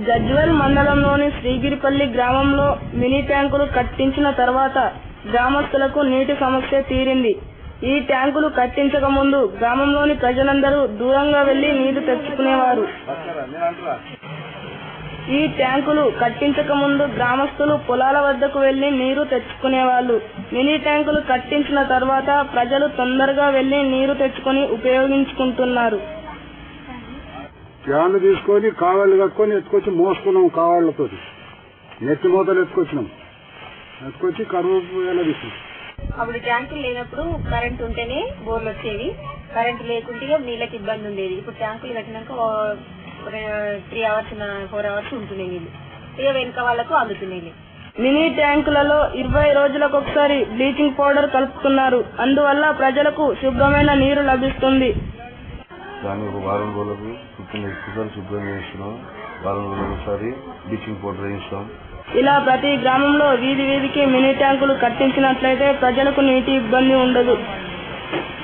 గజ్వెల్ మండలంలోని శ్రీగిరిపల్లి గ్రామంలో మినీ ట్యాంకులు కట్టించిన తర్వాత గ్రామస్తులకు నీటి సమస్య తీరింది ఈ ట్యాంకులు కట్టించక ముందు గ్రామంలోని ప్రజలందరూ దూరంగా వెళ్లి నీరు తెచ్చుకునేవారు ఈ ట్యాంకులు కట్టించక ముందు గ్రామస్తులు పొలాల వద్దకు వెళ్లి నీరు తెచ్చుకునేవాళ్ళు మినీ ట్యాంకులు కట్టించిన తర్వాత ప్రజలు తొందరగా వెళ్లి నీరు తెచ్చుకొని ఉపయోగించుకుంటున్నారు క్యాన్లు తీసుకొని కావాళ్ళు కట్టుకొని ఎత్తుకొచ్చి మోసుకున్నాం కావాళ్ళతో నెత్తి మూతలు ఎత్తుకొచ్చినాం ఎత్తుకొచ్చి కరువు ఎలా తీసుకున్నాం అప్పుడు ట్యాంకులు లేనప్పుడు కరెంట్ ఉంటేనే బోర్లు వచ్చేవి కరెంట్ లేకుంటే ఇక నీళ్ళకి ఇబ్బంది ఉండేది ఇప్పుడు ట్యాంకులు కట్టినాక త్రీ అవర్స్ ఫోర్ అవర్స్ ఉంటున్నాయి నీళ్ళు ఇక వెనుక వాళ్ళకు అందుతున్నాయి మినీ ట్యాంకులలో ఇరవై రోజులకు ఒకసారి బ్లీచింగ్ పౌడర్ కలుపుతున్నారు అందువల్ల ప్రజలకు శుభ్రమైన నీరు లభిస్తుంది దాన్ని ఒక వారం రోజులకు శుభ్రం ఎక్కువసారి శుభ్రం చేస్తున్నాం వారం రోజులకు ఒకసారి బ్లీచింగ్ పౌడర్ వేయిస్తాం ఇలా ప్రతి గ్రామంలో వీధి వీధికి మినీ ట్యాంకులు కట్టించినట్లయితే ప్రజలకు నీటి ఇబ్బంది ఉండదు